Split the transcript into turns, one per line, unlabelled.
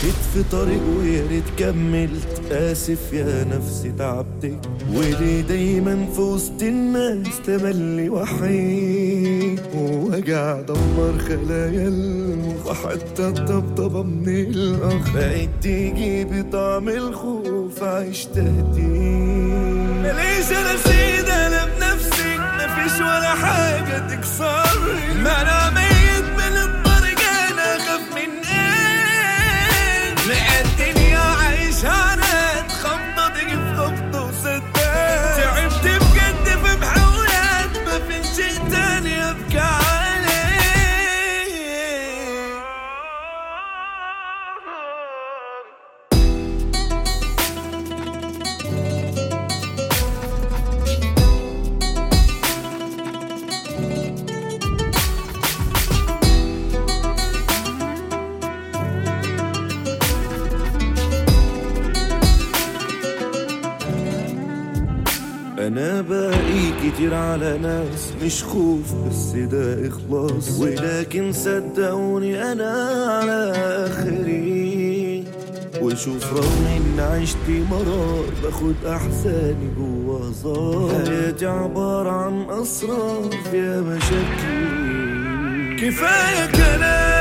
مشيت في طريق ويا ريت كملت اسف يا نفسي تعبتك وليه دايما في وسط الناس تملي وحيد ووجع دمر خلايا المخ حتى الطبطبة من الأخ بقيت تيجي بطعم الخوف عيش تهديد ليش انا سيد انا بنفسي مفيش ولا حاجة تكسرني ما انا ميت من الطريق انا اخاف من ايه لقيت الدنيا عايش عناد خبطة تيجي في خبطة وسداد تعبت بجد في محاولات مفيش شيء تاني ابكي عليه انا باقي كتير على ناس مش خوف بس ده اخلاص ولكن صدقوني انا على اخري وشوف رغم ان عشت مرار باخد احزاني جوا هزار حياتي عبارة عن اسرار فيها مشاكل كفاية كلام